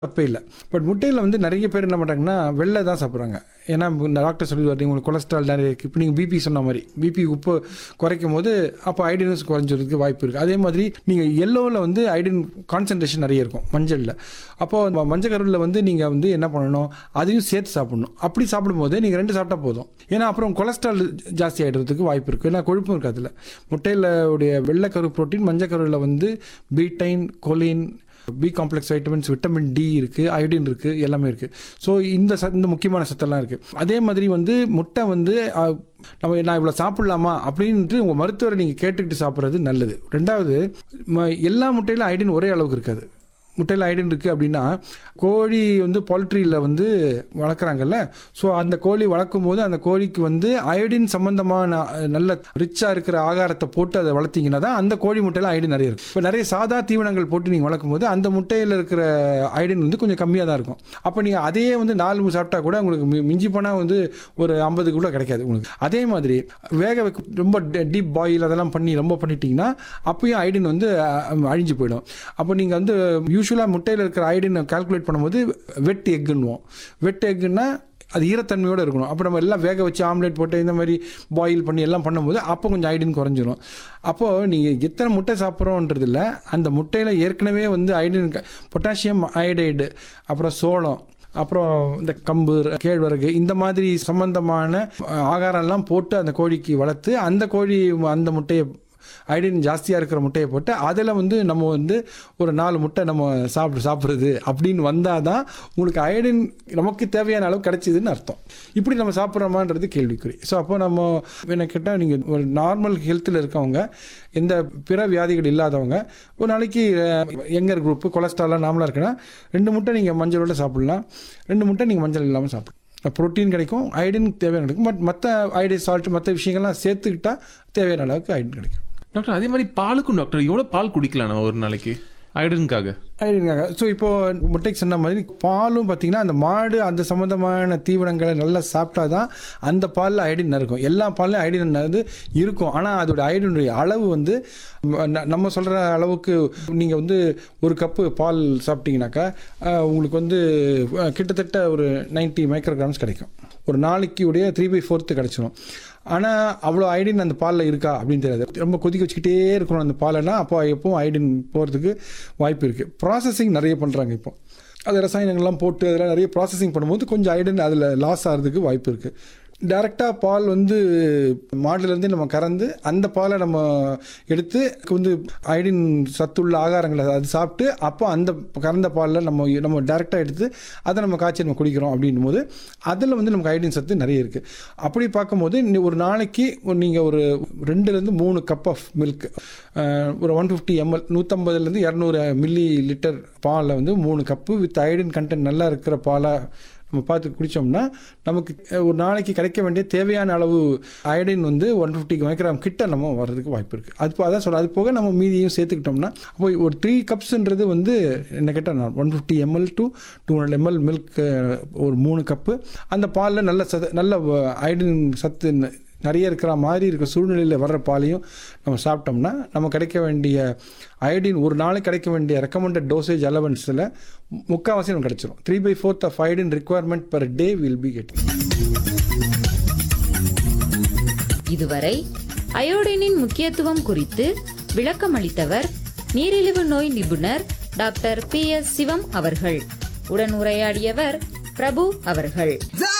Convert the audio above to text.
தப்பே இல்லை பட் முட்டையில் வந்து நிறைய பேர் என்ன பண்ணுறாங்கன்னா வெள்ளை தான் சாப்பிட்றாங்க ஏன்னா இந்த டாக்டர் சொல்லிடுவார் உங்களுக்கு கொலஸ்ட்ரால் நிறைய இருக்குது இப்போ நீங்கள் பிபி சொன்ன மாதிரி பிபி உப்பு குறைக்கும் போது அப்போ ஐடினஸ் குறைஞ்சதுக்கு வாய்ப்பு இருக்குது அதே மாதிரி நீங்கள் எல்லோவில் வந்து ஐடின் கான்சன்ட்ரேஷன் நிறைய இருக்கும் மஞ்சளில் அப்போது மஞ்சள் கருவில் வந்து நீங்கள் வந்து என்ன பண்ணணும் அதையும் சேர்த்து சாப்பிடணும் அப்படி சாப்பிடும்போது நீங்கள் ரெண்டு சாப்பிட்டா போதும் ஏன்னா அப்புறம் கொலஸ்ட்ரால் ஜாஸ்தி ஆகிடுறதுக்கு வாய்ப்பு இருக்குது ஏன்னா கொழுப்பும் இருக்குது அதில் முட்டையில் உடைய வெள்ளைக்கரு புரோட்டீன் மஞ்சள் கருவில் வந்து betaine choline B complex vitamins vitamin D இருக்குது அயோடின் இருக்குது எல்லாமே இருக்குது ஸோ இந்த ச இந்த முக்கியமான சத்தெல்லாம் இருக்குது அதே மாதிரி வந்து முட்டை வந்து அஹ், நம்ம நான் இவ்வளோ சாப்பிட்லாமா அப்படின்ட்டு உங்கள் மருத்துவரை நீங்கள் கேட்டுக்கிட்டு சாப்பிட்றது நல்லது ரெண்டாவது ம- எல்லா முட்டையிலும் அயோடின் ஒரே அளவுக்கு இருக்காது முட்டையில் ஐடன் இருக்குது அப்படின்னா கோழி வந்து பவுல்ட்ரியில் வந்து வளர்க்குறாங்கல்ல ஸோ அந்த கோழி வளர்க்கும் போது அந்த கோழிக்கு வந்து அயோடின் சம்பந்தமான அஹ், நல்ல ரிச்சாக இருக்கிற ஆகாரத்தை போட்டு அதை வளர்த்தீங்கன்னா தான் அந்த கோழி முட்டையில் அயோடின் நிறைய இருக்கும் இப்போ நிறைய சாதா தீவனங்கள் போட்டு நீங்கள் வளர்க்கும் போது அந்த முட்டையில் இருக்கிற அயோடின் வந்து கொஞ்சம் கம்மியாக தான் இருக்கும் அப்போ நீங்கள் அதையே வந்து நாலு மூணு சாப்பிட்டா கூட உங்களுக்கு மி- மிஞ்சி போனால் வந்து ஒரு ஐம்பது கூட கிடைக்காது உங்களுக்கு அதே மாதிரி வேக வைக்க ரொம்ப டீப் பாயில் அதெல்லாம் பண்ணி ரொம்ப பண்ணிட்டீங்கன்னா அப்பயும் ஐடின் வந்து அஹ், அழிஞ்சு போயிடும் அப்போ நீங்கள் வந்து யூஸ்வலாக முட்டையில் இருக்கிற ஐடின் கால்குலேட் பண்ணும்போது வெட் எக்குன்னுவோம் வெட் எக்குன்னா அது ஈரத்தன்மையோடு இருக்கணும் அப்போ நம்ம எல்லாம் வேக வச்சு ஆம்லேட் போட்டு இந்த மாதிரி பாயில் பண்ணி எல்லாம் பண்ணும்போது அப்போ கொஞ்சம் ஐடின் குறைஞ்சிரும் அப்போது நீங்கள் எத்தனை முட்டை சாப்பிட்றோன்றதில்ல அந்த முட்டையில் ஏற்கனவே வந்து ஐடின் பொட்டாசியம் அயோடைடு அப்புறம் சோளம் அப்புறம் இந்த கம்பு கேழ்வரகு இந்த மாதிரி சம்பந்தமான அஹ், ஆகாரம்லாம் போட்டு அந்த கோழிக்கு வளர்த்து அந்த கோழி அந்த முட்டையை ஐடின் ஜாஸ்தியாக இருக்கிற முட்டையை போட்டு அதில் வந்து நம்ம வந்து ஒரு நாலு முட்டை நம்ம சாப்பிடு சாப்பிட்றது அப்படின்னு வந்தால் தான் உங்களுக்கு அயடின் நமக்கு தேவையான அளவு கிடைச்சிதுன்னு அர்த்தம் இப்படி நம்ம சாப்பிட்றோமான்றது கேள்விக்குறி ஸோ அப்போ நம்ம என்ன கேட்டால் நீங்கள் ஒரு நார்மல் ஹெல்த்தில் இருக்கவங்க எந்த பிற வியாதிகள் இல்லாதவங்க ஒரு நாளைக்கு எங்கர் குரூப்பு கொலஸ்ட்ராலாம் நார்மலாக இருக்குன்னா ரெண்டு முட்டை நீங்கள் மஞ்சளோட சாப்பிட்லாம் ரெண்டு முட்டை நீங்கள் மஞ்சள் இல்லாமல் சாப்பிடலாம் ப்ரோட்டீன் கிடைக்கும் ஐடின் தேவையான கிடைக்கும் பட் மற்ற ஐடின் சால்ட் மற்ற விஷயங்கள்லாம் சேர்த்துக்கிட்டா தேவையான அளவுக்கு ஐடின் கிடைக்கும் டாக்டர் அதே மாதிரி பாலுக்கும் டாக்டர் எவ்வளோ பால் குடிக்கலாம் நம்ம ஒரு நாளைக்கு அயடனுக்காக ஐடின்காக ஸோ இப்போ முட்டைக்கு சொன்ன மாதிரி பாலும் பார்த்தீங்கன்னா அந்த மாடு அந்த சம்மந்தமான தீவனங்களை நல்லா சாப்பிட்டா தான் அந்த பாலில் ஐடின் இருக்கும் எல்லா பால்லையும் ஐடின் வந்து இருக்கும் ஆனால் அதோட ஐடினுடைய அளவு வந்து ம- நம்ம சொல்கிற அளவுக்கு நீங்கள் வந்து ஒரு கப்பு பால் சாப்பிட்டீங்கன்னாக்கா அஹ், உங்களுக்கு வந்து அஹ், கிட்டத்தட்ட ஒரு 90 மைக்ரோகிராம்ஸ் கிடைக்கும் ஒரு நாளைக்கு உடைய த்ரீ பை ஃபோர்த்து கிடைச்சிரும் ஆனால் அவ்வளோ ஐடின் அந்த பாலில் இருக்கா அப்படின்னு தெரியாது ரொம்ப கொதிக்க வச்சுக்கிட்டே இருக்கணும் அந்த பாலைனா அப்போ எப்பவும் ஐடின் போகிறதுக்கு வாய்ப்பு இருக்குது ப்ராசஸிங் நிறைய பண்ணுறாங்க இப்போ அது ரசாயனங்கள்லாம் போட்டு அதெல்லாம் நிறைய ப்ராசஸிங் பண்ணும்போது கொஞ்சம் ஐடின் அதில் லாஸ் ஆகிறதுக்கு வாய்ப்பு இருக்குது டைரெக்டாக பால் வந்து மாடுலேருந்து நம்ம கறந்து அந்த பாலை நம்ம எடுத்து வந்து ஐடின் சத்துள்ள ஆகாரங்களை அது சாப்பிட்டு அப்போ அந்த கறந்த பாலில் நம்ம நம்ம டைரெக்டாக எடுத்து அதை நம்ம காய்ச்சி நம்ம குடிக்கிறோம் அப்படின்னும் போது அதில் வந்து நமக்கு ஐடின் சத்து நிறைய இருக்குது அப்படி பார்க்கும்போது நீ ஒரு நாளைக்கு நீங்கள் ஒரு ரெண்டுலேருந்து மூணு கப் ஆஃப் மில்க் ஒரு ஒன் ஃபிஃப்டி எம்எல் நூற்றம்பதுலேருந்து இரநூறு மில்லி லிட்டர் பாலில் வந்து மூணு கப்பு வித் ஐடின் கண்டென்ட் நல்லா இருக்கிற பாலாக நம்ம பார்த்து குடித்தோம்னா நமக்கு ஒரு நாளைக்கு கிடைக்க வேண்டிய தேவையான அளவு அயடின் வந்து ஒன் ஃபிஃப்டி மைக்ராம் கிட்ட நம்ம வர்றதுக்கு வாய்ப்பு இருக்குது அது போ- அதான் சொல்ல அது போக நம்ம மீதியும் சேர்த்துக்கிட்டோம்னா அப்போ ஒரு த்ரீ கப்ஸ்ன்றது வந்து என்ன கேட்டால் one fifty ML to two hundred ML milk ஒரு மூணு கப்பு அந்த பாலில் நல்ல சத்து நல்ல அயடின் சத்து ந- நிறைய இருக்கிற மாதிரி இருக்க சூழ்நிலையில் வர்ற பாலையும் நம்ம சாப்பிட்டோம்னா நம்ம கிடைக்க வேண்டிய அயோடின் ஒரு நாளைக்கு கிடைக்க வேண்டிய ரெக்கமெண்டட் டோசேஜ் அலவன்ஸில் முக்கால்வாசி நமக்கு கிடைச்சிரும் three by fourth of iodine requirement per day will be getting இதுவரை அயோடினின் முக்கியத்துவம் குறித்து விளக்கமளித்தவர் நீரிழிவு நோய் நிபுணர் டாக்டர் பி எஸ் சிவம் அவர்கள் உடன் உரையாடியவர் பிரபு அவர்கள் The